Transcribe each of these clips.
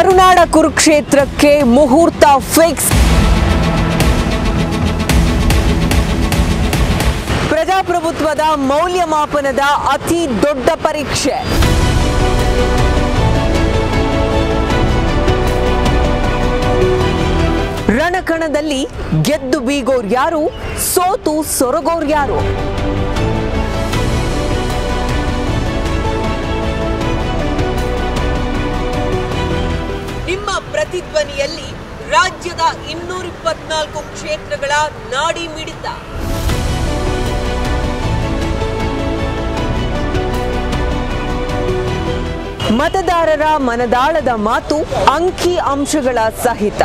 ಕರುನಾಡ ಕುರುಕ್ಷೇತ್ರಕ್ಕೆ ಮುಹೂರ್ತ ಫಿಕ್ಸ್ ಪ್ರಜಾಪ್ರಭುತ್ವದ ಮೌಲ್ಯಮಾಪನದ ಅತಿ ದೊಡ್ಡ ಪರೀಕ್ಷೆ ರಣಕಣದಲ್ಲಿ ಗೆದ್ದು ಬೀಗೋರ್ ಯಾರು ಸೋತು ಸೊರಗೋರ್ ಯಾರು ನಿಮ್ಮ ಪ್ರತಿಧ್ವನಿಯಲ್ಲಿ ರಾಜ್ಯದ ಇನ್ನೂರ ಇಪ್ಪತ್ನಾಲ್ಕು ಕ್ಷೇತ್ರಗಳ ನಾಡಿ ಮಿಡಿತ ಮತದಾರರ ಮನದಾಳದ ಮಾತು ಅಂಕಿ ಅಂಶಗಳ ಸಹಿತ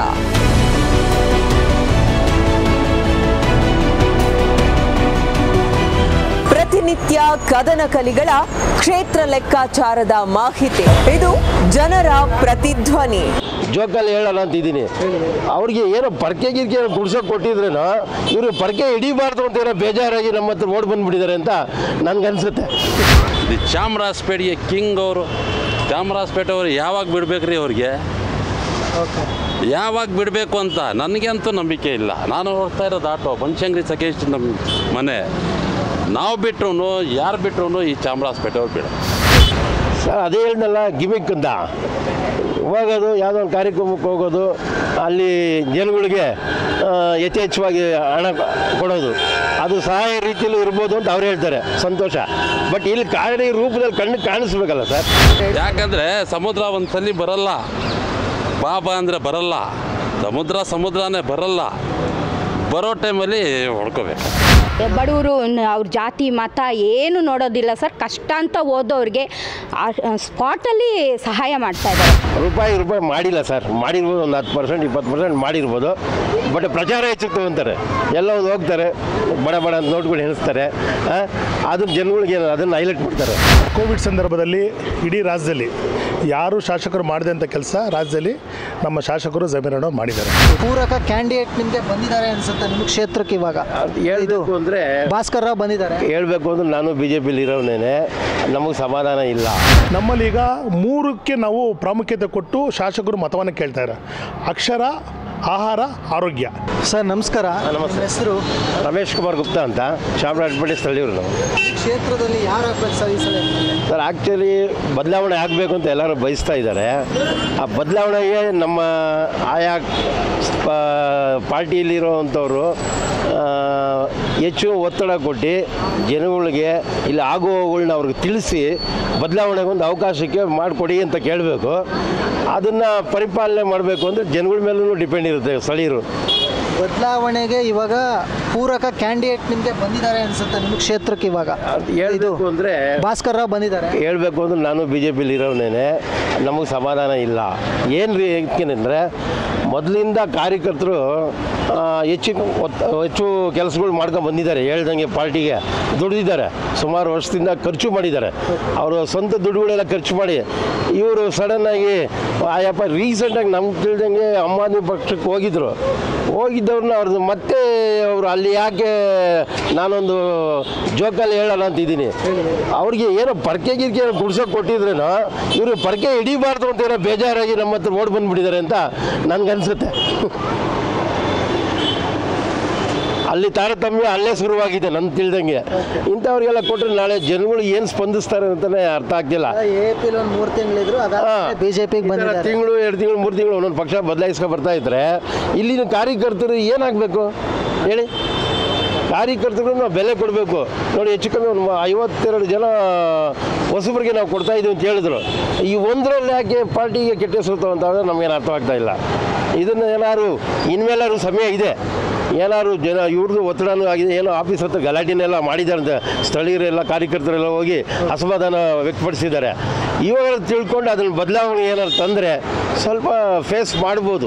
ಪ್ರತಿನಿತ್ಯ ಕದನ ಕಲಿಗಳ ಕ್ಷೇತ್ರ ಲೆಕ್ಕಾಚಾರದ ಮಾಹಿತಿ ಇದು ಜನರ ಪ್ರತಿಧ್ವನಿ ಜೋಕಲ್ಲಿ ಹೇಳೋಣ ಅಂತಿದ್ದೀನಿ ಅವ್ರಿಗೆ ಏನೋ ಪರ್ಕೆ ಗಿರ್ಕೆ ಕುಡ್ಸೋಕೆ ಕೊಟ್ಟಿದ್ರೇನೋ ಇವರು ಪರ್ಕೆ ಹಿಡಿಬಾರ್ದು ಅಂತ ಏನೋ ಬೇಜಾರಾಗಿ ನಮ್ಮ ಹತ್ರ ಓಡ್ ಬಂದ್ಬಿಟ್ಟಿದ್ದಾರೆ ಅಂತ ನನ್ಗನ್ಸುತ್ತೆ ಇದು ಚಾಮರಾಜಪೇಟೆಗೆ ಕಿಂಗ್ ಅವರು ಚಾಮರಾಜಪೇಟೆ ಅವರು ಯಾವಾಗ ಬಿಡ್ಬೇಕ್ರಿ ಅವ್ರಿಗೆ ಯಾವಾಗ ಬಿಡಬೇಕು ಅಂತ ನನಗೆ ಅಂತೂ ನಂಬಿಕೆ ಇಲ್ಲ ನಾನು ಹೋಗ್ತಾ ಇರೋದು ಆಟೋ ಬನಶಂಕರಿ ಸಕೇಶ್ ನಮ್ಮ ಮನೆ ನಾವು ಬಿಟ್ರು ಯಾರು ಬಿಟ್ರು ಈ ಚಾಮರಾಜಪೇಟೆ ಅವ್ರು ಬಿಡ ಸರ್ ಅದೇ ಹೇಳಿದ್ನಲ್ಲ ಗಿಮಿಕ್ ಅಂತ ಹೋಗೋದು ಯಾವುದೋ ಒಂದು ಕಾರ್ಯಕ್ರಮಕ್ಕೆ ಹೋಗೋದು ಅಲ್ಲಿ ಜನಗಳಿಗೆ ಆ, ಯಥೇಚ್ಛವಾಗಿ ಹಣ ಕೊಡೋದು ಅದು ಸಹಾಯ ರೀತಿಯಲ್ಲೂ ಇರ್ಬೋದು ಅಂತ ಅವ್ರು ಹೇಳ್ತಾರೆ ಸಂತೋಷ ಬಟ್ ಇಲ್ಲಿ ಕಾರಣ ರೂಪದಲ್ಲಿ ಕಣ್ಣು ಕಾಣಿಸ್ಬೇಕಲ್ಲ ಸರ್ ಯಾಕಂದರೆ ಸಮುದ್ರ ಒಂದು ಸಲ ಬರಲ್ಲ ಬಾಬಾ ಅಂದರೆ ಬರಲ್ಲ ಸಮುದ್ರ ಸಮುದ್ರನೇ ಬರಲ್ಲ ಬರೋ ಟೈಮಲ್ಲಿ ಹೊಡ್ಕೋಬೇಕು ಬಡವರು ಅವ್ರ ಜಾತಿ ಮತ ಏನು ನೋಡೋದಿಲ್ಲ ಸರ್ ಕಷ್ಟ ಅಂತ ಓದೋರಿಗೆ ಸ್ಪಾಟಲ್ಲಿ ಸಹಾಯ ಮಾಡ್ತಾ ಇದ್ದಾರೆ ರೂಪಾಯಿ ರೂಪಾಯಿ ಮಾಡಿಲ್ಲ ಸರ್ ಮಾಡಿರ್ಬೋದು ಒಂದು ಹತ್ತು ಪರ್ಸೆಂಟ್ ಇಪ್ಪತ್ತು ಪರ್ಸೆಂಟ್ ಮಾಡಿರ್ಬೋದು ಬಟ್ ಪ್ರಚಾರ ಹೆಚ್ಚುತ್ತೆ ಅಂತಾರೆ ಎಲ್ಲ ಒಂದು ಹೋಗ್ತಾರೆ ಬಡ ಬಡ ಅಂತ ನೋಟ್ಗಳು ಎಣಿಸ್ತಾರೆ ಆ, ಅದನ್ನ ಜನಗಳಿಗೆ ಅದನ್ನು ಹೈಲೈಟ್ ಮಾಡ್ತಾರೆ ಕೋವಿಡ್ ಸಂದರ್ಭದಲ್ಲಿ ಇಡೀ ರಾಜ್ಯದಲ್ಲಿ ಯಾರು ಶಾಸಕರು ಮಾಡಿದಂಥ ಕೆಲಸ ರಾಜ್ಯದಲ್ಲಿ ನಮ್ಮ ಶಾಸಕರು ಜಮೀರಣ್ಣ ಮಾಡಿದ್ದಾರೆ ಪೂರಕ ಕ್ಯಾಂಡಿಡೇಟ್ ನಿಮಗೆ ಬಂದಿದ್ದಾರೆ ಅನ್ಸುತ್ತೆ ನಿಮ್ಮ ಕ್ಷೇತ್ರಕ್ಕೆ ಇವಾಗ ಹೇಳ್ಬೇಕು ಅಂದರೆ ಭಾಸ್ಕರ್ ರಾವ್ ಬಂದಿದ್ದಾರೆ ಹೇಳ್ಬೇಕು ಅಂದ್ರೆ ನಾನು ಬಿ ಜೆ ಪಿಲಿ ಇರೋನೇನೆ ನಮಗೆ ಸಮಾಧಾನ ಇಲ್ಲ ನಮ್ಮಲ್ಲಿ ಈಗ ಮೂರಕ್ಕೆ ನಾವು ಪ್ರಾಮುಖ್ಯತೆ ಕೊಟ್ಟು ಶಾಸಕರು ಮತವನ್ನು ಕೇಳ್ತಾರೆ ಅಕ್ಷರ ಆಹಾರ ಆರೋಗ್ಯ ಸರ್ ನಮಸ್ಕಾರ ನಮಸ್ತೆ. ನಿಮ್ಮ ಹೆಸರು ರಮೇಶ್ ಕುಮಾರ್ ಗುಪ್ತಾ ಅಂತ ಚಾಮರಾಜಪೇಟೆ ಸ್ಥಳೀಯರು ನಾವು ಕ್ಷೇತ್ರದಲ್ಲಿ ಯಾರು ಆಗ್ಬೇಕು ಸರ್ ಈ ಸಲ ಸರ್ ಆ್ಯಕ್ಚುಲಿ ಬದಲಾವಣೆ ಆಗಬೇಕು ಅಂತ ಎಲ್ಲರೂ ಬಯಸ್ತಾ ಇದ್ದಾರೆ ಆ ಬದಲಾವಣೆಗೆ ನಮ್ಮ ಆಯಾ ಪಾರ್ಟಿಯಲ್ಲಿರೋವಂಥವ್ರು ಹೆಚ್ಚು ಒತ್ತಡ ಕೊಟ್ಟು ಜನಗಳಿಗೆ ಇಲ್ಲಿ ಆಗುವವುಗಳನ್ನ ಅವ್ರಿಗೆ ತಿಳಿಸಿ ಬದಲಾವಣೆಗೆ ಒಂದು ಅವಕಾಶಕ್ಕೆ ಮಾಡಿಕೊಡಿ ಅಂತ ಕೇಳಬೇಕು ಅದನ್ನು ಪರಿಪಾಲನೆ ಮಾಡಬೇಕು ಅಂದರೆ ಜನಗಳ ಮೇಲೂ ಡಿಪೆಂಡ್ ಇರುತ್ತೆ ಸ್ಥಳೀಯರು ಬದಲಾವಣೆಗೆ ಇವಾಗ ಪೂರಕ ಕ್ಯಾಂಡಿಡೇಟ್ ನಿಮಗೆ ಬಂದಿದ್ದಾರೆ ಅನ್ಸುತ್ತೆ ನಿಮ್ಮ ಕ್ಷೇತ್ರಕ್ಕೆ ಇವಾಗ ಹೇಳ್ಬೇಕು ಅಂದರೆ ಭಾಸ್ಕರ್ ರಾವ್ ಬಂದಿದ್ದಾರೆ ಹೇಳ್ಬೇಕು ಅಂದ್ರೆ ನಾನು ಬಿ ಜೆ ಪಿಲಿ ಇರೋನೇನೆ ನಮಗೆ ಸಮಾಧಾನ ಇಲ್ಲ ಏನು ರೀ ಏಕೆಂದರೆ ಮೊದಲಿಂದ ಕಾರ್ಯಕರ್ತರು ಆ, ಹೆಚ್ಚು ಒತ್ತ- ಹೆಚ್ಚು ಕೆಲಸಗಳು ಮಾಡ್ಕೊಂಡು ಬಂದಿದ್ದಾರೆ ಹೇಳ್ದಂಗೆ ಪಾರ್ಟಿಗೆ ದುಡಿದಿದ್ದಾರೆ ಸುಮಾರು ವರ್ಷದಿಂದ ಖರ್ಚು ಮಾಡಿದ್ದಾರೆ ಅವರು ಸ್ವಂತ ದುಡ್ಡುಗಳೆಲ್ಲ ಖರ್ಚು ಮಾಡಿ ಇವರು ಸಡನ್ನಾಗಿ ಆಯಪ್ಪ ರೀಸೆಂಟಾಗಿ ನಮ್ಗೆ ತಿಳಿದಂಗೆ ಆಮ್ ಆದ್ಮಿ ಪಕ್ಷಕ್ಕೆ ಹೋಗಿದ್ರು ಹೋಗಿದ್ದವ್ರನ್ನ ಅವ್ರದ್ದು ಮತ್ತೆ ಅವರು ಅಲ್ಲಿ ಯಾಕೆ ನಾನೊಂದು ಜೋಕಲ್ಲಿ ಹೇಳೋಣ ಅಂತಿದ್ದೀನಿ ಅವ್ರಿಗೆ ಏನೋ ಪರ್ಕೆ ಗಿರ್ಕೆ ಕುಡ್ಸೋಕೆ ಕೊಟ್ಟಿದ್ರೇನೋ ಇವರು ಪರ್ಕೆ ಹಿಡಿಬಾರ್ದು ಅಂತ ಏನೋ ಬೇಜಾರಾಗಿ ನಮ್ಮ ಹತ್ರ ಓಡ್ ಬಂದ್ಬಿಟ್ಟಿದ್ದಾರೆ ಅಂತ ನನ್ಗನ್ಸುತ್ತೆ ಅಲ್ಲಿ ತಾರತಮ್ಯ ಅಲ್ಲೇ ಶುರುವಾಗಿದೆ ನನ್ನ ತಿಳಿದಂಗೆ ಇಂಥವ್ರಿಗೆಲ್ಲ ಕೊಟ್ಟರೆ ನಾಳೆ ಜನಗಳು ಏನು ಸ್ಪಂದಿಸ್ತಾರೆ ಅಂತಲೇ ಅರ್ಥ ಆಗ್ತಿಲ್ಲ ಎ ಪಿಲಿ ಒಂದು ಮೂರು ತಿಂಗಳಿದ್ರು ಅದಾದ ಬಿ ಜೆ ಪಿಗೆ ಬಂದಿದ್ದಾರೆ ತಿಂಗಳು ಎರಡು ತಿಂಗಳು ಮೂರು ತಿಂಗಳು ಒಂದೊಂದು ಪಕ್ಷ ಬದಲಾಯಿಸ್ಕೊ ಬರ್ತಾ ಇದ್ರೆ ಇಲ್ಲಿನ ಕಾರ್ಯಕರ್ತರು ಏನಾಗಬೇಕು ಹೇಳಿ ಕಾರ್ಯಕರ್ತರು ನಾವು ಬೆಲೆ ಕೊಡಬೇಕು ನೋಡಿ ಹೆಚ್ಚು ಕಮ್ಮಿ ಒಂದು ಐವತ್ತೆರಡು ಜನ ಹೊಸಬರಿಗೆ ನಾವು ಕೊಡ್ತಾ ಇದೀವಿ ಅಂತ ಹೇಳಿದ್ರು ಈ ಒಂದರಲ್ಲಿ ಯಾಕೆ ಪಾರ್ಟಿಗೆ ಕೆಟ್ಟ ಹೆಸರು ಅಂತ ಅಂದರೆ ನಮಗೇನು ಅರ್ಥವಾಗ್ತಾ ಇಲ್ಲ ಇದನ್ನು ಏನಾದ್ರು ಇನ್ಮೇಲಾದ್ರು ಸಮಯ ಇದೆ ಏನಾದ್ರು ಜನ ಇವ್ರದ್ದು ಒತ್ತಡನೂ ಆಗಿದೆ ಏನೋ ಆಫೀಸ್ ಹತ್ರ ಗಲಾಟೆನೆಲ್ಲ ಮಾಡಿದ್ದಾರೆ ಸ್ಥಳೀಯರೆಲ್ಲ ಕಾರ್ಯಕರ್ತರೆಲ್ಲ ಹೋಗಿ ಅಸಮಾಧಾನ ವ್ಯಕ್ತಪಡಿಸಿದ್ದಾರೆ ಇವಾಗ ತಿಳ್ಕೊಂಡು ಅದನ್ನು ಬದಲಾವಣೆ ಏನಾದ್ರು ತಂದರೆ ಸ್ವಲ್ಪ ಫೇಸ್ ಮಾಡ್ಬೋದು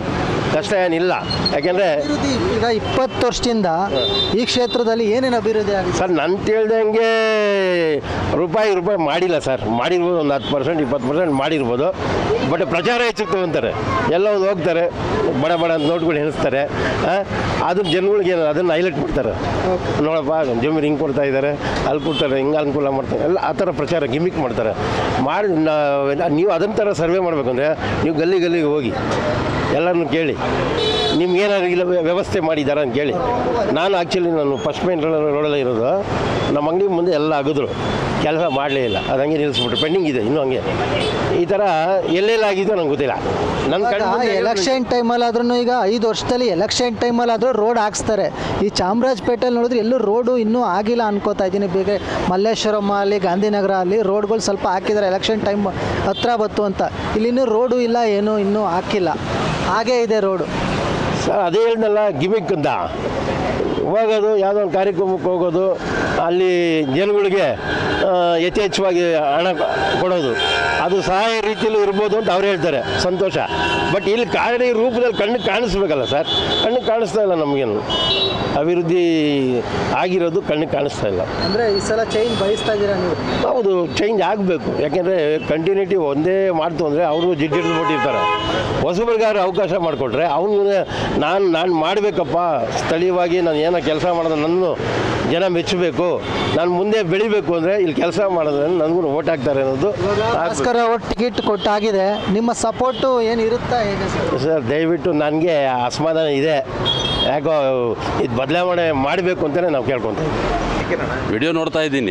ಕಷ್ಟ ಏನಿಲ್ಲ ಯಾಕೆಂದರೆ ಅಭಿವೃದ್ಧಿ ಈಗ ಇಪ್ಪತ್ತು ವರ್ಷದಿಂದ ಈ ಕ್ಷೇತ್ರದಲ್ಲಿ ಏನೇನು ಅಭಿವೃದ್ಧಿ ಆಗಿದೆ ಸರ್ ನಾನು ತಿಳ್ದಂಗೆ ರೂಪಾಯಿ ರೂಪಾಯಿ ಮಾಡಿಲ್ಲ ಸರ್ ಮಾಡಿರ್ಬೋದು ಒಂದು ಹತ್ತು ಪರ್ಸೆಂಟ್ ಇಪ್ಪತ್ತು ಪರ್ಸೆಂಟ್ ಮಾಡಿರ್ಬೋದು ಬಟ್ ಪ್ರಚಾರ ಹೆಚ್ಚಿಗೆ ತಗೊಂತಾರೆ ಎಲ್ಲ ಒಂದು ಹೋಗ್ತಾರೆ ಬಡ ಬಡ ನೋಟ್ಗಳು ಎಣಿಸ್ತಾರೆ ಅದನ್ನ ಜನಗಳಿಗೆ ಅದನ್ನು ಹೈಲೈಟ್ ಮಾಡ್ತಾರೆ ನೋಡಪ್ಪ ಜಮೀನು ಹಿಂಗೆ ಕೊಡ್ತಾ ಇದ್ದಾರೆ ಅಲ್ಲಿ ಕೊಡ್ತಾರೆ ಹಿಂಗೆ ಅನುಕೂಲ ಮಾಡ್ತಾರೆ ಎಲ್ಲ ಆ ಥರ ಪ್ರಚಾರ ಗಿಮಿಕ್ ಮಾಡ್ತಾರೆ ಮಾಡಿ ನಾ- ನೀವು ಅದನ್ನ ಥರ ಸರ್ವೆ ಮಾಡಬೇಕಂದ್ರೆ ನೀವು ಗಲ್ಲಿ ಗಲ್ಲಿಗೆ ಹೋಗಿ ಎಲ್ಲರನ್ನು ಕೇಳಿ ನಿಮ್ಗೆ ಏನಾದ್ರು ಇಲ್ಲ ವ್ಯ- ವ್ಯವಸ್ಥೆ ಮಾಡಿದ್ದಾರಾ ಅಂತ ಕೇಳಿ ನಾನು ಆ್ಯಕ್ಚುಲಿ ನಾನು ಫಸ್ಟ್ ಮೈನ್ ರೋಡಲ್ಲೇ ಇರೋದು ನಮ್ಮ ಅಂಗಡಿ ಮುಂದೆ ಎಲ್ಲ ಅಗದ್ರು ಕೆಲಸ ಮಾಡಲೇ ಇಲ್ಲ ಅದು ಹಂಗೆ ನಿಲ್ಲಿಸ್ಬಿಟ್ರು ಪೆಂಡಿಂಗ್ ಇದೆ ಇನ್ನೂ ಹಂಗೆ ಈ ಥರ ಎಲ್ಲೆಲ್ಲ ಆಗಿದೆಯೋ ನಂಗೆ ಗೊತ್ತಿಲ್ಲ ನನ್ನ ಕಣ್ಣು ಮುಂದೆ ಎಲೆಕ್ಷನ್ ಟೈಮಲ್ಲಿ ಆದ್ರೂ ಈಗ ಐದು ವರ್ಷದಲ್ಲಿ ಎಲೆಕ್ಷನ್ ಟೈಮಲ್ಲಿ ಆದರೂ ರೋಡ್ ಹಾಕ್ಸ್ತಾರೆ ಈ ಚಾಮರಾಜಪೇಟೆಯಲ್ಲಿ ನೋಡಿದ್ರೆ ಎಲ್ಲೂ ರೋಡು ಇನ್ನೂ ಆಗಿಲ್ಲ ಅನ್ಕೋತಾ ಇದ್ದೀನಿ ಬೇಗ ಮಲ್ಲೇಶ್ವರಮ್ಮ ಅಲ್ಲಿ ಗಾಂಧಿನಗರ ಅಲ್ಲಿ ರೋಡ್ಗಳು ಸ್ವಲ್ಪ ಹಾಕಿದ್ದಾರೆ ಎಲೆಕ್ಷನ್ ಟೈಮ್ ಹತ್ರ ಬತ್ತು ಅಂತ ಇಲ್ಲಿ ಇನ್ನೂ ರೋಡು ಇಲ್ಲ ಏನೂ ಇನ್ನೂ ಹಾಕಿಲ್ಲ ಹಾಗೇ ಇದೆ ರೋಡು ಸರ್ ಅದೇ ಹೇಳ್ದಲ್ಲ ಗಿಮಿಕ್ ಅಂತ ಹೋಗೋದು ಯಾವುದೋ ಒಂದು ಕಾರ್ಯಕ್ರಮಕ್ಕೆ ಹೋಗೋದು ಅಲ್ಲಿ ಜನಗಳಿಗೆ ಆ, ಯಥೇಚ್ಛವಾಗಿ ಹಣ ಕೊಡೋದು ಅದು ಸಹಾಯ ರೀತಿಯಲ್ಲೂ ಇರ್ಬೋದು ಅಂತ ಅವ್ರು ಹೇಳ್ತಾರೆ ಸಂತೋಷ ಬಟ್ ಇಲ್ಲಿ ಕಾರ್ಯ ರೂಪದಲ್ಲಿ ಕಣ್ಣಿಗೆ ಕಾಣಿಸ್ಬೇಕಲ್ಲ ಸರ್ ಕಣ್ಣಿಗೆ ಕಾಣಿಸ್ತಾ ಇಲ್ಲ ನಮಗೇನು ಅಭಿವೃದ್ಧಿ ಆಗಿರೋದು ಕಣ್ಣಿಗೆ ಕಾಣಿಸ್ತಾ ಇಲ್ಲ ಅಂದರೆ ಈ ಸಲ ಚೈನ್ ಬಯಸ್ತಾ ಇದ್ದೀರಾ ನೀವು ಹೌದು ಚೇಂಜ್ ಆಗಬೇಕು ಯಾಕೆಂದರೆ ಕಂಟಿನ್ಯೂಟಿ ಒಂದೇ ಮಾಡ್ತು ಅಂದರೆ ಅವರು ಜಿಡ್ಡಿಡ್ದು ಬಿಟ್ಟಿರ್ತಾರೆ ಹೊಸಬರಿಗಾರು ಅವಕಾಶ ಮಾಡಿಕೊಟ್ರೆ ಅವನು ನಾನು ನಾನು ಮಾಡಬೇಕಪ್ಪ ಸ್ಥಳೀಯವಾಗಿ ನಾನು ಏನೋ ಕೆಲಸ ಮಾಡೋದು ನನ್ನ ಜನ ಮೆಚ್ಚಬೇಕು ನಾನು ಮುಂದೆ ಬೆಳಿಬೇಕು ಅಂದರೆ ಇಲ್ಲಿ ಕೆಲಸ ಮಾಡಿದ್ರೆ ನನಗೂ ಓಟ್ ಹಾಕ್ತಾರೆ ಅನ್ನೋದು ಆಗ್ಬೇಕು. ಭಾಸ್ಕರ್ ಅವ್ರ ಟಿಕೆಟ್ ಕೊಟ್ಟಾಗಿದೆ ನಿಮ್ಮ ಸಪೋರ್ಟು ಏನು ಇರುತ್ತಾ ಹೇಗೆ ಸರ್ ಸರ್ ದಯವಿಟ್ಟು ನನಗೆ ಅಸಮಾಧಾನ ಇದೆ ಯಾಕೋ ಇದು ಬದಲಾವಣೆ ಮಾಡಬೇಕು ಅಂತಲೇ ನಾವು ಕೇಳ್ಕೊತೀವಿ ವಿಡಿಯೋ ನೋಡ್ತಾ ಇದ್ದೀನಿ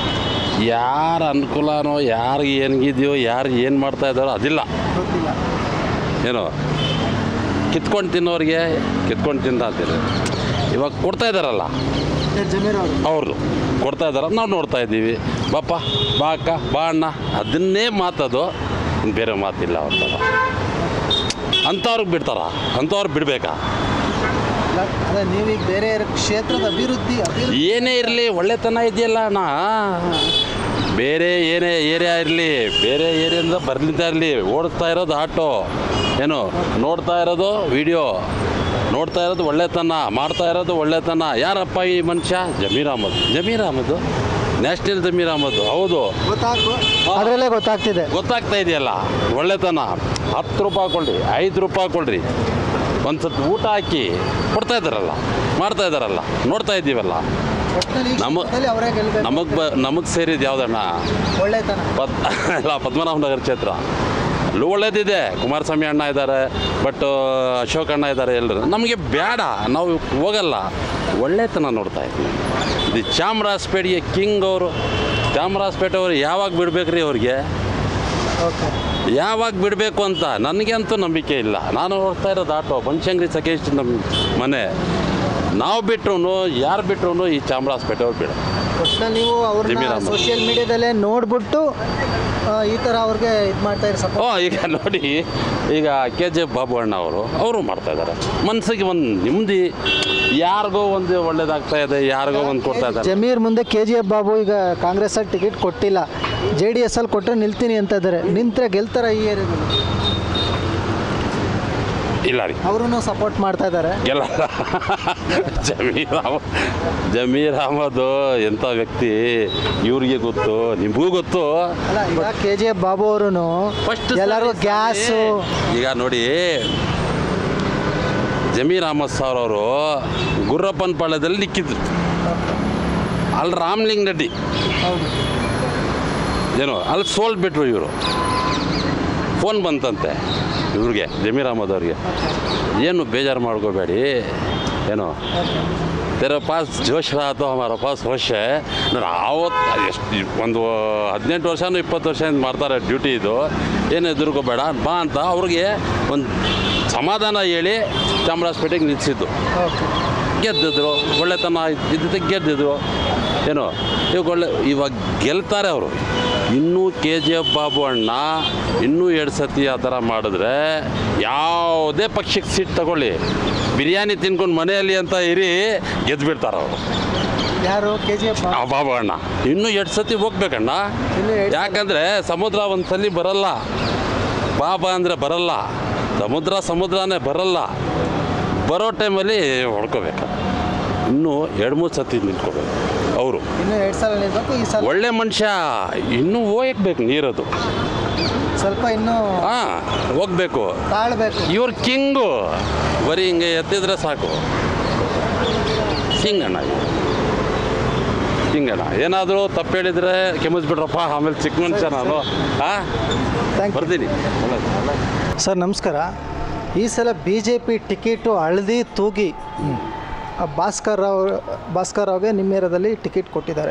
ಯಾರು ಅನುಕೂಲನೋ ಯಾರಿಗೆ ಏನಿದೆಯೋ ಯಾರು ಏನು ಮಾಡ್ತಾ ಇದ್ದಾರೋ ಅದಿಲ್ಲ ಗೊತ್ತಿಲ್ಲ ಏನು ಕಿತ್ಕೊಂಡು ತಿನ್ನೋರಿಗೆ ಕಿತ್ಕೊಂಡು ತಿಂದ ಅಂತೀರಿ ಇವಾಗ ಕೊಡ್ತಾ ಇದ್ದಾರಲ್ಲ ಜಮೀರ್ ಅವರು ಅವರು ಕೊಡ್ತಾ ಇದ್ದಾರೆ ನಾವು ನೋಡ್ತಾ ಇದ್ದೀವಿ ಬಾಪ್ಪ ಬಾ ಅಕ್ಕ ಬಾ ಅಣ್ಣ ಅದನ್ನೇ ಮಾತದು ಇನ್ನು ಬೇರೆ ಮಾತಿಲ್ಲ ಅವ್ರ ಥರ ಅಂಥವ್ರಿಗೆ ಬಿಡ್ತಾರ ಅಂಥವ್ರು ಬಿಡಬೇಕಾ ಅದೇ ನೀವೀಗ ಬೇರೆ ಕ್ಷೇತ್ರದ ಅಭಿವೃದ್ಧಿ ಅಭಿವೃದ್ಧಿ ಏನೇ ಇರಲಿ ಒಳ್ಳೆತನ ಇದೆಯಲ್ಲ ಅಣ್ಣ ಬೇರೆ ಏನೇ ಏರಿಯಾ ಇರಲಿ ಬೇರೆ ಏರಿಯಿಂದ ಬರ್ಲಿಂದ ಇರಲಿ ಓಡಿಸ್ತಾ ಇರೋದು ಆಟೋ ಏನು ನೋಡ್ತಾ ಇರೋದು ವಿಡಿಯೋ ನೋಡ್ತಾ ಇರೋದು ಒಳ್ಳೆತನ ಮಾಡ್ತಾ ಇರೋದು ಒಳ್ಳೆತನ ಯಾರಪ್ಪ ಈ ಮನುಷ್ಯ ಜಮೀರ್ ಅಹಮದ್ ಜಮೀರ್ ಅಹಮದ್ ನ್ಯಾಷನಲ್ ಜಮೀರ್ ಅಹಮದ್ ಹೌದು ಗೊತ್ತಾಗ್ತು ಅದರಲ್ಲೇ ಗೊತ್ತಾಗ್ತಿದೆ ಗೊತ್ತಾಗ್ತಾ ಇದೆಯಲ್ಲ ಒಳ್ಳೆತನ ಹತ್ತು ರೂಪಾಯಿ ಕೊಡ್ರಿ ಐದು ರೂಪಾಯಿ ಕೊಡ್ರಿ ಒಂದು ಸ್ವಲ್ಪ ಊಟ ಹಾಕಿ ಕೊಡ್ತಾ ಇದ್ದಾರಲ್ಲ ಮಾಡ್ತಾ ಇದ್ದಾರಲ್ಲ ನೋಡ್ತಾ ಇದ್ದೀವಲ್ಲ ಒಟ್ಟಿನಲ್ಲಿ ಈ ನಮ್ಮ- ಕ್ಷೇತ್ರದಲ್ಲಿ ಅವರೇ ಗೆಲ್ಬೇಕು ನಮಗೆ ಬ ನಮಗೆ ಸೇರಿದ್ದು ಯಾವುದಣ್ಣ ಒಳ್ಳೆತನ ಪದ್ ಇಲ್ಲ ಪದ್ಮನಾಭನಗರ ಕ್ಷೇತ್ರ ಅಲ್ಲೂ ಒಳ್ಳೇದಿದೆ ಕುಮಾರಸ್ವಾಮಿ ಅಣ್ಣ ಇದ್ದಾರೆ ಬಟ್ ಅಶೋಕ್ ಅಣ್ಣ ಇದ್ದಾರೆ ಎಲ್ಲರೂ ನಮಗೆ ಬೇಡ ನಾವು ಹೋಗಲ್ಲ ಒಳ್ಳೆತನ ನೋಡ್ತಾ ಇದ್ವಿ ಇದು ಚಾಮರಾಜಪೇಟೆಗೆ ಕಿಂಗ್ ಅವರು ಚಾಮರಾಜಪೇಟೆ ಅವರು ಯಾವಾಗ ಬಿಡ್ಬೇಕ್ರಿ ಅವ್ರಿಗೆ ಓಕೆ ಯಾವಾಗ ಬಿಡಬೇಕು ಅಂತ ನನಗೆ ಅಂತೂ ನಂಬಿಕೆ ಇಲ್ಲ ನಾನು ಹೋಗ್ತಾ ಇರೋದು ಆಟೋ ಬನಶಂಕರಿ ಸಕೇಶ್ ನಮ್ಮ ಮನೆ ನಾವು ಬಿಟ್ರು ಯಾರು ಬಿಟ್ರು ಈ ಚಾಮರಾಜಪೇಟೆ ಅವ್ರು ಬಿಡ ಒಟ್ಟಿನಲ್ಲಿ ನೀವು ಅವ್ರನ್ನ ಜಮೀರ್ ಅಹಮದ್. ಸೋಷಿಯಲ್ ಮೀಡಿಯಾದಲ್ಲೇ ನೋಡ್ಬಿಟ್ಟು ಆ, ಈ ಥರ ಅವ್ರಿಗೆ ಇದು ಮಾಡ್ತಾ ಇರೋ ಓ ಸಪೋರ್ಟ್ ಈಗ ನೋಡಿ ಈಗ ಕೆ ಜೆ ಬಾಬು ಅಣ್ಣ ಅವರು ಅವರು ಮಾಡ್ತಾ ಇದ್ದಾರೆ ಮನಸ್ಸಿಗೆ ಒಂದು ನೆಮ್ಮದಿ ಯಾರಿಗೋ ಒಂದು ಒಳ್ಳೇದಾಗ್ತಾ ಇದೆ ಯಾರಿಗೋ ಒಂದು ಕೊಡ್ತಾ ಇದ್ದಾರೆ ಜಮೀರ್ ಮುಂದೆ ಕೆ ಜಿ ಎಫ್ ಬಾಬು ಈಗ ಕಾಂಗ್ರೆಸ್ಸಲ್ಲಿ ಟಿಕೆಟ್ ಕೊಟ್ಟಿಲ್ಲ ಜೆ ಡಿ ಎಸ್ ಅಲ್ಲಿ ಕೊಟ್ಟರೆ ನಿಲ್ತೀನಿ ಅಂತ ಇದ್ದಾರೆ ನಿಂತರೆ ಗೆಲ್ತಾರ ಈ ಏರಿಯಾದಲ್ಲಿ ಇಲ್ಲ ರೀ ಅವರು ಸಪೋರ್ಟ್ ಮಾಡ್ತಾ ಇದ್ದಾರೆ ಗೆಲ್ಲ ಜಮೀರ್ ಅಹಮದ್ ಜಮೀರ್ ಅಹಮದ್ ಎಂಥ ವ್ಯಕ್ತಿ ಇವ್ರಿಗೆ ಗೊತ್ತು ನಿಮಗೂ ಗೊತ್ತು ಅಲ್ಲ ಈಗ ಕೆ ಜಿ ಎಫ್ ಬಾಬು ಅವರು ಫಸ್ಟ್ ಎಲ್ಲರೂ ಗ್ಯಾಸು ಈಗ ನೋಡಿ ಜಮೀರ್ ಅಹಮದ್ ಸಾರ್ ಅವರು ಗುರ್ರಪ್ಪನ ಪಾಳ್ಯದಲ್ಲಿ ನಿಕ್ಕಿದ್ರು ಅಲ್ಲಿ ರಾಮ್ಲಿಂಗ್ ರೆಡ್ಡಿ ಹೌದು ಏನು ಅಲ್ಲಿ ಸೋಲ್ಬಿಟ್ರು ಇವರು ಫೋನ್ ಬಂತಂತೆ ಇವ್ರಿಗೆ ಜಮೀರ್ ಅಹಮದ್ ಅವ್ರಿಗೆ ಏನು ಬೇಜಾರು ಮಾಡ್ಕೋಬೇಡಿ ಏನು ತೆರ ಪಾಸ್ ಜೋಶ್ ಆತು ಹಮಾರ ಪಾಸ್ ಹೋಶ್ ನಾನು ಆವತ್ತು ಎಷ್ಟು ಒಂದು ಹದಿನೆಂಟು ವರ್ಷನೂ ಇಪ್ಪತ್ತು ವರ್ಷ ಮಾಡ್ತಾರೆ ಡ್ಯೂಟಿ ಇದು ಏನು ಹೆದರ್ಕೋಬೇಡ ಬಾ ಅಂತ ಅವ್ರಿಗೆ ಒಂದು ಸಮಾಧಾನ ಹೇಳಿ ಚಾಮರಾಜಪೇಟೆಗೆ ನಿಲ್ಲಿಸಿದ್ದು ಓಕೆ ಗೆದ್ದಿದ್ರು ಒಳ್ಳೆತನ ಇದ್ದಿದ್ದಕ್ಕೆ ಗೆದ್ದಿದ್ರು ಏನು ಇವಾಗ ಒಳ್ಳೆ ಇವಾಗ ಗೆಲ್ತಾರೆ ಅವರು ಇನ್ನೂ ಕೆ ಜಿ ಎಫ್ ಬಾಬು ಅಣ್ಣ ಇನ್ನೂ ಎರಡು ಸತಿ ಆ ಥರ ಮಾಡಿದ್ರೆ ಯಾವುದೇ ಪಕ್ಷಕ್ಕೆ ಸೀಟ್ ತಗೊಳ್ಳಿ ಬಿರಿಯಾನಿ ತಿನ್ಕೊಂಡು ಮನೆಯಲ್ಲಿ ಅಂತ ಇರಿ ಗೆದ್ದುಬಿಡ್ತಾರೆ ಅವರು ಯಾರು ಕೆ ಜಿ ಎಫ್ ಆ ಬಾಬು ಅಣ್ಣ ಇನ್ನೂ ಎರಡು ಸತಿ ಹೋಗ್ಬೇಕಣ್ಣ ಇನ್ನು ಎರಡ್ ಯಾಕಂದರೆ ಸಮುದ್ರ ಒಂದು ಸಲ ಬರಲ್ಲ ಬಾಬಾ ಅಂದರೆ ಬರಲ್ಲ ಸಮುದ್ರ ಸಮುದ್ರನೇ ಬರಲ್ಲ ಬರೋ ಟೈಮಲ್ಲಿ ಹೊಡ್ಕೋಬೇಕು ಇನ್ನೂ ಎರಡು ಮೂರು ಸತಿ ನಿಂತ್ಕೋಬೇಕು ಅವರು ಇನ್ನು ಎರಡು ಸಲ ನಿಲ್ಬೇಕು ಈ ಸಲ ಒಳ್ಳೆ ಮನುಷ್ಯ ಇನ್ನೂ ಹೋಗ್ಬೇಕು ನೀರದು ಸ್ವಲ್ಪ ಇನ್ನೂ ಹಾಂ ಹೋಗ್ಬೇಕು ತಾಳ್ಬೇಕು ಇವ್ರ ಕಿಂಗು ಬರೀ ಹಿಂಗೆ ಎತ್ತಿದ್ರೆ ಸಾಕು ಕಿಂಗ್ ಅಣ್ಣ ಇವ್ರು. ಕಿಂಗ್ ಅಣ್ಣ ಏನಾದರೂ ತಪ್ಪು ಹೇಳಿದ್ರೆ ಕೆಮ್ಮಿಸ್ಬಿಟ್ರಪ್ಪ ಆಮೇಲೆ ಚಿಕ್ಕ ಮನುಷ್ಯ ನಾನು ಹಾಂ ಥ್ಯಾಂಕ್ ಯು ಬರ್ತೀನಿ ಒಳ್ಳೆದು ಸರ್ ನಮಸ್ಕಾರ ಈ ಸಲ ಬಿ ಜೆ ಪಿ ಟಿಕೆಟು ಹಳದಿ ತೂಗಿ ಆ ಭಾಸ್ಕರ್ ರಾವ್ ಭಾಸ್ಕರ್ ರಾವ್ಗೆ ನಿಮ್ಮ ಏರಿಯಾದಲ್ಲಿ ಟಿಕೆಟ್ ಕೊಟ್ಟಿದ್ದಾರೆ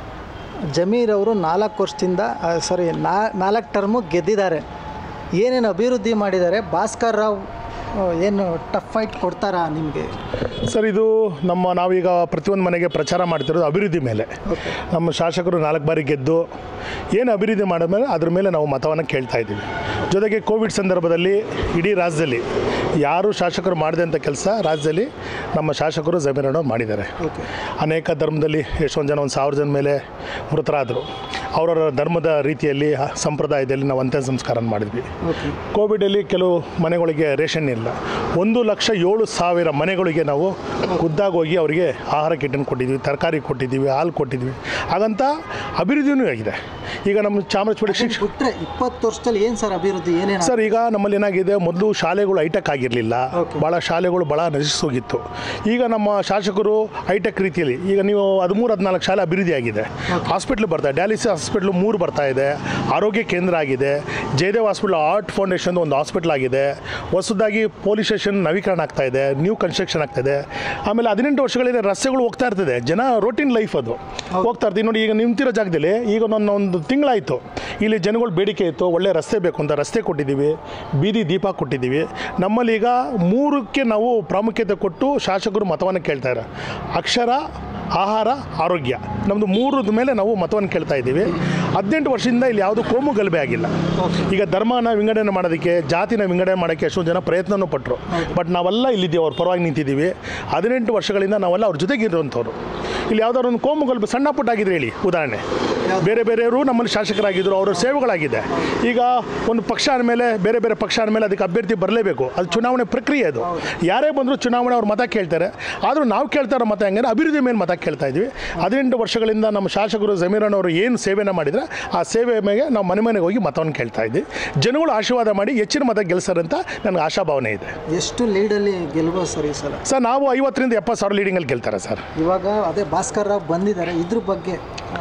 ಜಮೀರ್ ಅವರು ನಾಲ್ಕು ವರ್ಷದಿಂದ ಸಾರಿ ನಾಲ್ಕು ಟರ್ಮು ಗೆದ್ದಿದ್ದಾರೆ ಏನೇನು ಅಭಿವೃದ್ಧಿ ಮಾಡಿದ್ದಾರೆ ಭಾಸ್ಕರ್ ರಾವ್ ಆ, ಏನು ಟಫ್ ಫೈಟ್ ಕೊಡ್ತಾರಾ ನಿಮಗೆ ಸರ್ ಇದು ನಮ್ಮ ನಾವೀಗ ಪ್ರತಿಯೊಂದು ಮನೆಗೆ ಪ್ರಚಾರ ಮಾಡ್ತಿರೋದು ಅಭಿವೃದ್ಧಿ ಮೇಲೆ ನಮ್ಮ ಶಾಸಕರು ನಾಲ್ಕು ಬಾರಿ ಗೆದ್ದು ಏನು ಅಭಿವೃದ್ಧಿ ಮಾಡಿದ್ಮೇಲೆ ಅದ್ರ ಮೇಲೆ ನಾವು ಮತವನ್ನು ಕೇಳ್ತಾ ಇದ್ದೀವಿ ಜೊತೆಗೆ ಕೋವಿಡ್ ಸಂದರ್ಭದಲ್ಲಿ ಇಡೀ ರಾಜ್ಯದಲ್ಲಿ ಯಾರು ಶಾಸಕರು ಮಾಡಿದಂಥ ಕೆಲಸ ರಾಜ್ಯದಲ್ಲಿ ನಮ್ಮ ಶಾಸಕರು ಜಮೀರಣ್ಣ ಮಾಡಿದ್ದಾರೆ ಅನೇಕ ಧರ್ಮದಲ್ಲಿ ಎಷ್ಟೊಂದು ಜನ ಒಂದು ಸಾವಿರ ಜನ ಮೇಲೆ ಮೃತರಾದರು ಅವರವರ ಧರ್ಮದ ರೀತಿಯಲ್ಲಿ ಆ ಸಂಪ್ರದಾಯದಲ್ಲಿ ನಾವು ಅಂತ್ಯ ಸಂಸ್ಕಾರ ಮಾಡಿದ್ವಿ ಕೋವಿಡಲ್ಲಿ ಕೆಲವು ಮನೆಗಳಿಗೆ ರೇಷನ್ ಇಲ್ಲ ಒಂದು ಲಕ್ಷ ಏಳು ಸಾವಿರ ಮನೆಗಳಿಗೆ ನಾವು ಖುದ್ದಾಗಿ ಹೋಗಿ ಅವರಿಗೆ ಆಹಾರ ಕಿಟ್ಟನ್ನು ಕೊಟ್ಟಿದ್ವಿ ತರಕಾರಿ ಕೊಟ್ಟಿದ್ದೀವಿ ಹಾಲು ಕೊಟ್ಟಿದ್ವಿ ಹಾಗಂತ ಅಭಿವೃದ್ಧಿಯೂ ಆಗಿದೆ ಈಗ ನಮ್ಮ ಚಾಮರಾಜಪೇಟೆ ಶಿಕ್ಷ ಬಿಟ್ಟರೆ ಇಪ್ಪತ್ತು ವರ್ಷದಲ್ಲಿ ಏನು ಸರ್ ಅಭಿವೃದ್ಧಿ ಏನೇನು ಸರ್ ಈಗ ನಮ್ಮಲ್ಲಿ ಏನಾಗಿದೆ ಮೊದಲು ಶಾಲೆಗಳು ಹೈಟೆಕ್ ಆಗಿರಲಿಲ್ಲ ಭಾಳ ಶಾಲೆಗಳು ಭಾಳ ನಶಿಸೋಗಿತ್ತು ಈಗ ನಮ್ಮ ಶಾಸಕರು ಹೈಟೆಕ್ ರೀತಿಯಲ್ಲಿ ಈಗ ನೀವು ಹದಿಮೂರು ಹದಿನಾಲ್ಕು ಶಾಲೆ ಅಭಿವೃದ್ಧಿ ಆಗಿದೆ ಹಾಸ್ಪಿಟ್ಲ್ ಬರ್ತಾ ಇದೆ ಡಯಾಲಿಸಿಸ್ ಹಾಸ್ಪಿಟ್ಲು ಮೂರು ಬರ್ತಾ ಇದೆ ಆರೋಗ್ಯ ಕೇಂದ್ರ ಆಗಿದೆ ಜಯದೇವ್ ಹಾಸ್ಪಿಟ್ಲ್ ಆರ್ಟ್ ಫೌಂಡೇಶನ್ ಒಂದು ಹಾಸ್ಪಿಟ್ಲ್ ಆಗಿದೆ ಹೊಸದಾಗಿ ಪೊಲೀಸ್ ಸ್ಟೇಷನ್ ನವೀಕರಣ ಆಗ್ತಾ ಇದೆ ನ್ಯೂ ಕನ್ಸ್ಟ್ರಕ್ಷನ್ ಆಗ್ತಾ ಇದೆ ಆಮೇಲೆ ಹದಿನೆಂಟು ವರ್ಷಗಳಿಂದ ರಸ್ತೆಗಳು ಹೋಗ್ತಾ ಇರ್ತದೆ ಜನ ರೋಟೀನ್ ಲೈಫ್ ಅದು ಹೋಗ್ತಾ ಇರ್ತೀವಿ ನೋಡಿ ಈಗ ನಿಂತಿರೋ ಜಾಗದಲ್ಲಿ ಈಗ ನನ್ನ ಒಂದು ತಿಂಗಳಾಯಿತು ಇಲ್ಲಿ ಜನಗಳು ಬೇಡಿಕೆ ಇತ್ತು ಒಳ್ಳೆ ರಸ್ತೆ ಬೇಕು ಅಂತ ರಸ್ತೆ ಕೊಟ್ಟಿದ್ದೀವಿ ಬೀದಿ ದೀಪ ಕೊಟ್ಟಿದ್ದೀವಿ ನಮ್ಮಲ್ಲಿ ಈಗ ಮೂರಕ್ಕೆ ನಾವು ಪ್ರಾಮುಖ್ಯತೆ ಕೊಟ್ಟು ಶಾಸಕರು ಮತವನ್ನು ಕೇಳ್ತಾರೆ ಅಕ್ಷರ ಆಹಾರ ಆರೋಗ್ಯ ನಮ್ಮದು ಮೂರದ ಮೇಲೆ ನಾವು ಮತವನ್ನು ಕೇಳ್ತಾ ಇದ್ದೀವಿ ಹದಿನೆಂಟು ವರ್ಷದಿಂದ ಇಲ್ಲಿ ಯಾವುದು ಕೋಮು ಗಲಭೆ ಆಗಿಲ್ಲ ಈಗ ಧರ್ಮನ ವಿಂಗಡಣೆ ಮಾಡೋದಕ್ಕೆ ಜಾತಿನ ವಿಂಗಡಣೆ ಮಾಡೋಕ್ಕೆ ಎಷ್ಟೊಂದು ಜನ ಪ್ರಯತ್ನನೂ ಪಟ್ಟರು ಬಟ್ ನಾವೆಲ್ಲ ಇಲ್ಲಿದ್ದೀವಿ ಅವ್ರ ಪರವಾಗಿ ನಿಂತಿದ್ದೀವಿ ಹದಿನೆಂಟು ವರ್ಷಗಳಿಂದ ನಾವೆಲ್ಲ ಅವ್ರ ಜೊತೆಗೆ ಇರುವಂಥವ್ರು ಇಲ್ಲಿ ಯಾವ್ದಾದ್ರು ಒಂದು ಕೋಮು ಗಲಭೆ ಸಣ್ಣ ಪುಟ್ಟ ಆಗಿದ್ರೆ ಹೇಳಿ ಉದಾಹರಣೆ ಬೇರೆ ಬೇರೆಯವರು ನಮ್ಮಲ್ಲಿ ಶಾಸಕರಾಗಿದ್ದರು ಅವರ ಸೇವೆಗಳಾಗಿದೆ ಈಗ ಒಂದು ಪಕ್ಷ ಅಂದಮೇಲೆ ಬೇರೆ ಬೇರೆ ಪಕ್ಷ ಅಂದಮೇಲೆ ಅದಕ್ಕೆ ಅಭ್ಯರ್ಥಿ ಬರಲೇಬೇಕು ಅದು ಚುನಾವಣೆ ಪ್ರಕ್ರಿಯೆ ಅದು ಯಾರೇ ಬಂದರೂ ಚುನಾವಣೆ ಅವ್ರು ಮತ ಕೇಳ್ತಾರೆ ಆದರೂ ನಾವು ಕೇಳ್ತಾ ಇರೋ ಮತ ಹೆಂಗಂದ್ರೆ ಅಭಿವೃದ್ಧಿ ಮೇಲೆ ಮತ ಕೇಳ್ತಾ ಇದ್ವಿ ಹದಿನೆಂಟು ವರ್ಷಗಳಿಂದ ನಮ್ಮ ಶಾಸಕರು ಜಮೀರಣ್ಣವರು ಏನು ಸೇವೆನ ಮಾಡಿದ್ರೆ ಆ ಸೇವೆ ಮೇಲೆ ನಾವು ಮನೆ ಮನೆಗೆ ಹೋಗಿ ಮತವನ್ನು ಕೇಳ್ತಾ ಇದ್ವಿ ಜನಗಳು ಆಶೀರ್ವಾದ ಮಾಡಿ ಹೆಚ್ಚಿನ ಮತ ಗೆಲ್ಸರಂತ ನನಗೆ ಆಶಾಭಾವನೆ ಇದೆ ಎಷ್ಟು ಲೀಡಲ್ಲಿ ಗೆಲ್ಬೋದು ಸರ್ ಈ ಸಲ ಸರ್ ನಾವು ಐವತ್ತರಿಂದ ಎಪ್ಪತ್ತು ಸಾವಿರ ಲೀಡಿಂಗಲ್ಲಿ ಗೆಲ್ತಾರೆ ಸರ್ ಇವಾಗ ಅದೇ ಭಾಸ್ಕರ್ ರಾವ್ ಬಂದಿದ್ದಾರೆ ಇದ್ರ ಬಗ್ಗೆ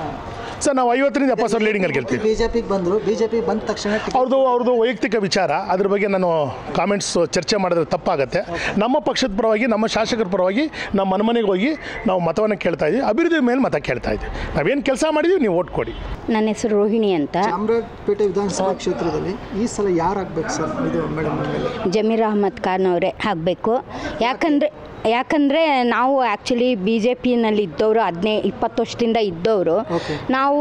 ಸರ್ ನಾವು ಐವತ್ತರಿಂದ ಎಪ್ಪತ್ತು ಸಾವಿರ ಲೀಡಿಂಗಲ್ಲಿ ಗೆಲ್ತೀವಿ ಬಿ ಜೆ ಪಿಗೆ ಬಂದರು ಬಿ ಜೆ ಪಿ ಬಂದ ತಕ್ಷಣ ಟಿಕೆಟ್ ಅವ್ರದ್ದು ಅವ್ರದ್ದು ವೈಯಕ್ತಿಕ ವಿಚಾರ ಅದ್ರ ಬಗ್ಗೆ ನಾನು ಕಾಮೆಂಟ್ಸ್ ಚರ್ಚೆ ಮಾಡಿದ್ರೆ ತಪ್ಪಾಗುತ್ತೆ ನಮ್ಮ ಪಕ್ಷದ ಪರವಾಗಿ ನಮ್ಮ ಶಾಸಕರ ಪರವಾಗಿ ನಮ್ಮ ಮನೆ ಮನೆಗೆ ಹೋಗಿ ನಾವು ಮತವನ್ನು ಕೇಳ್ತಾ ಇದ್ದೀವಿ ಅಭಿವೃದ್ಧಿ ಮೇಲೆ ಮತ ಕೇಳ್ತಾ ಇದ್ದೀವಿ ನಾವೇನು ಕೆಲಸ ಮಾಡಿದ್ದೀವಿ ನೀವು ಓಟ್ ಕೊಡಿ ನನ್ನ ಹೆಸರು ರೋಹಿಣಿ ಅಂತ ಚಾಮರಾಜಪೇಟೆ ವಿಧಾನಸಭಾ ಕ್ಷೇತ್ರದಲ್ಲಿ ಈ ಸಲ ಯಾರು ಆಗ್ಬೇಕು ಸರ್ ಇದು ಮೇಡಮ್ ಮೇಲೆ ಜಮೀರ್ ಅಹಮದ್ ಖಾನ್ ಅವರೇ ಆಗಬೇಕು ಯಾಕಂದರೆ ಯಾಕಂದರೆ ನಾವು ಆ್ಯಕ್ಚುಲಿ ಬಿ ಜೆ ಪಿನಲ್ಲಿ ಇದ್ದವರು ಹದಿನೈ ಇಪ್ಪತ್ತು ವರ್ಷದಿಂದ ಇದ್ದವರು Okay. ನಾವು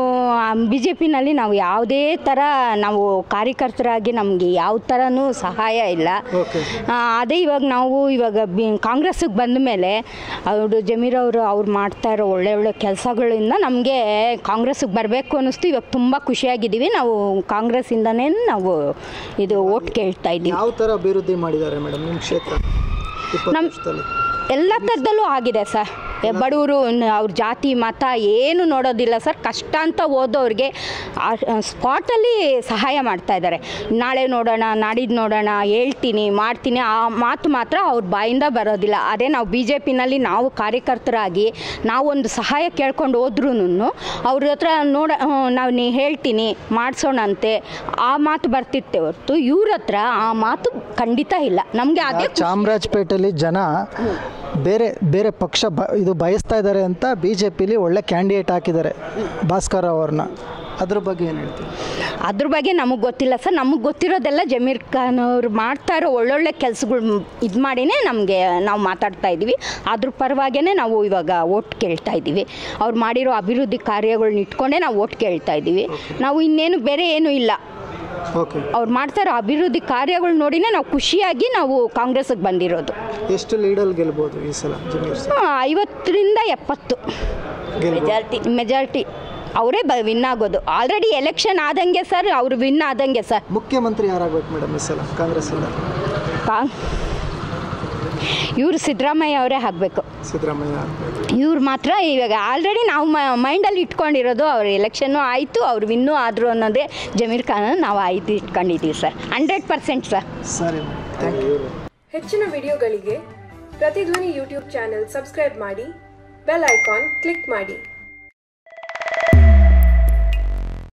ಬಿ ಜೆ ಪಿನಲ್ಲಿ ನಾವು ಯಾವುದೇ ಥರ ನಾವು ಕಾರ್ಯಕರ್ತರಾಗಿ ನಮಗೆ ಯಾವ ಥರನೂ ಸಹಾಯ ಇಲ್ಲ Okay. ಆ, ಅದೇ ಇವಾಗ ನಾವು ಇವಾಗ ಬಿ ಕಾಂಗ್ರೆಸ್ಸಿಗೆ ಬಂದ ಮೇಲೆ ಅವರು ಜಮೀರ್ ಅವರು ಅವ್ರು ಮಾಡ್ತಾ ಇರೋ ಒಳ್ಳೆ ಒಳ್ಳೆ ಕೆಲಸಗಳಿಂದ ನಮಗೆ ಕಾಂಗ್ರೆಸ್ಸಿಗೆ ಬರಬೇಕು ಅನ್ನಿಸ್ತು ಇವಾಗ ತುಂಬ ಖುಷಿಯಾಗಿದ್ದೀವಿ ನಾವು ಕಾಂಗ್ರೆಸ್ಸಿಂದನೇ ನಾವು ಇದು ಓಟ್ ಕೇಳ್ತಾ ಇದ್ದೀವಿ ಯಾವ ಥರ ಅಭಿವೃದ್ಧಿ ಮಾಡಿದ್ದಾರೆ ಮೇಡಮ್ ನಿಮ್ಮ ಕ್ಷೇತ್ರ ಇಪ್ಪತ್ತು ನಮ್- ವರ್ಷದಲ್ಲಿ ಎಲ್ಲ ಥರದಲ್ಲೂ ಆಗಿದೆ ಸರ್ ಬಡವರು ಅವ್ರ ಜಾತಿ ಮತ ಏನು ನೋಡೋದಿಲ್ಲ ಸರ್ ಕಷ್ಟ ಅಂತ ಓದೋರಿಗೆ ಸ್ಪಾಟಲ್ಲಿ ಸಹಾಯ ಮಾಡ್ತಾ ಇದ್ದಾರೆ ನಾಳೆ ನೋಡೋಣ ನಾಡಿದ್ದು ನೋಡೋಣ ಹೇಳ್ತೀನಿ ಮಾಡ್ತೀನಿ ಆ ಮಾತು ಮಾತ್ರ ಅವ್ರ ಬಾಯಿಂದ ಬರೋದಿಲ್ಲ ಅದೇ ನಾವು ಬಿ ಜೆ ಪಿನಲ್ಲಿ ನಾವು ಕಾರ್ಯಕರ್ತರಾಗಿ ನಾವೊಂದು ಸಹಾಯ ಕೇಳ್ಕೊಂಡು ಹೋದ್ರೂ ಅವ್ರ ಹತ್ರ ನೋಡ ನಾವು ನೀ ಹೇಳ್ತೀನಿ ಮಾಡಿಸೋಣಂತೆ ಆ ಮಾತು ಬರ್ತಿತ್ತೆ ಹೊರತು ಇವ್ರ ಹತ್ರ ಆ ಮಾತು ಖಂಡಿತ ಇಲ್ಲ ನಮಗೆ ಅದೇ ಖುಷಿ. ಚಾಮರಾಜಪೇಟೆಯಲ್ಲಿ ಜನ ಬೇರೆ ಬೇರೆ ಪಕ್ಷ ಬ ಇದು ಬಯಸ್ತಾ ಇದ್ದಾರೆ ಅಂತ ಬಿ ಜೆ ಪಿಲಿ ಒಳ್ಳೆ ಕ್ಯಾಂಡಿಡೇಟ್ ಹಾಕಿದ್ದಾರೆ ಭಾಸ್ಕರ್ ಅವ್ರನ್ನ ಅದ್ರ ಬಗ್ಗೆ ಏನು ಹೇಳ್ತೀವಿ ಅದ್ರ ಬಗ್ಗೆ ನಮಗೆ ಗೊತ್ತಿಲ್ಲ ಸರ್ ನಮಗೆ ಗೊತ್ತಿರೋದೆಲ್ಲ ಜಮೀರ್ ಖಾನ್ ಅವ್ರು ಮಾಡ್ತಾ ಇರೋ ಒಳ್ಳೊಳ್ಳೆ ಕೆಲಸಗಳು ಇದು ಮಾಡಿನೇ ನಮಗೆ ನಾವು ಮಾತಾಡ್ತಾ ಇದ್ದೀವಿ ಅದ್ರ ಪರವಾಗೇ ನಾವು ಇವಾಗ ಓಟ್ ಕೇಳ್ತಾ ಇದ್ದೀವಿ ಅವ್ರು ಮಾಡಿರೋ ಅಭಿವೃದ್ಧಿ ಕಾರ್ಯಗಳನ್ನ ಇಟ್ಕೊಂಡೇ ನಾವು ಓಟ್ ಕೇಳ್ತಾ ಇದ್ದೀವಿ ನಾವು ಇನ್ನೇನು ಬೇರೆ ಏನೂ ಇಲ್ಲ ಓಕೆ ಅವ್ರು ಮಾಡ್ತಾ ಇರೋ ಅಭಿವೃದ್ಧಿ ಕಾರ್ಯಗಳು ನೋಡಿನೇ ನಾವು ಖುಷಿಯಾಗಿ ನಾವು ಕಾಂಗ್ರೆಸ್ಗೆ ಬಂದಿರೋದು ಎಷ್ಟು ಲೀಡಲ್ಲಿ ಗೆಲ್ಬೋದು ಈ ಸಲ ಜಮೀರ್ ಸರ್ ಆ, ಐವತ್ತರಿಂದ ಎಪ್ಪತ್ತು ಗೆಲ್ಬೋದು ಮೆಜಾರಿಟಿ ಅವರೇ ಬ ವಿನ್ ಆಗೋದು ಆಲ್ರೆಡಿ ಎಲೆಕ್ಷನ್ ಆದಂಗೆ ಸರ್ ಅವರು ವಿನ್ ಆದಂಗೆ ಸರ್ ಮುಖ್ಯಮಂತ್ರಿ ಯಾರಾಗ್ಬೇಕು ಮೇಡಮ್ ಈ ಸಲ ಕಾಂಗ್ರೆಸ್ಸಿಂದ ಕಾ ಇವರು ಸಿದ್ದರಾಮಯ್ಯ ಅವರೇ ಆಗಬೇಕು ಸಿದ್ದರಾಮಯ್ಯ ಇವ್ರು ಮಾತ್ರ ಇವಾಗ ಆಲ್ರೆಡಿ ನಾವು ಮೈಂಡಲ್ಲಿ ಇಟ್ಕೊಂಡಿರೋದು ಅವ್ರ ಎಲೆಕ್ಷನ್ನು ಆಯಿತು ಅವ್ರು ವಿನ್ನೂ ಆದರು ಅನ್ನೋದೇ ಜಮೀರ್ ಖಾನ್ ನಾವು ಆಯ್ತು ಇಟ್ಕೊಂಡಿದ್ದೀವಿ ಸರ್ ಹಂಡ್ರೆಡ್ ಪರ್ಸೆಂಟ್ ಸರ್ ಸರಿ ಥ್ಯಾಂಕ್ ಯು ಹೆಚ್ಚಿನ ವಿಡಿಯೋಗಳಿಗೆ ಪ್ರತಿಧ್ವನಿ ಯೂಟ್ಯೂಬ್ ಚಾನೆಲ್ ಸಬ್ಸ್ಕ್ರೈಬ್ ಮಾಡಿ ಬೆಲ್ ಐಕಾನ್ ಕ್ಲಿಕ್ ಮಾಡಿ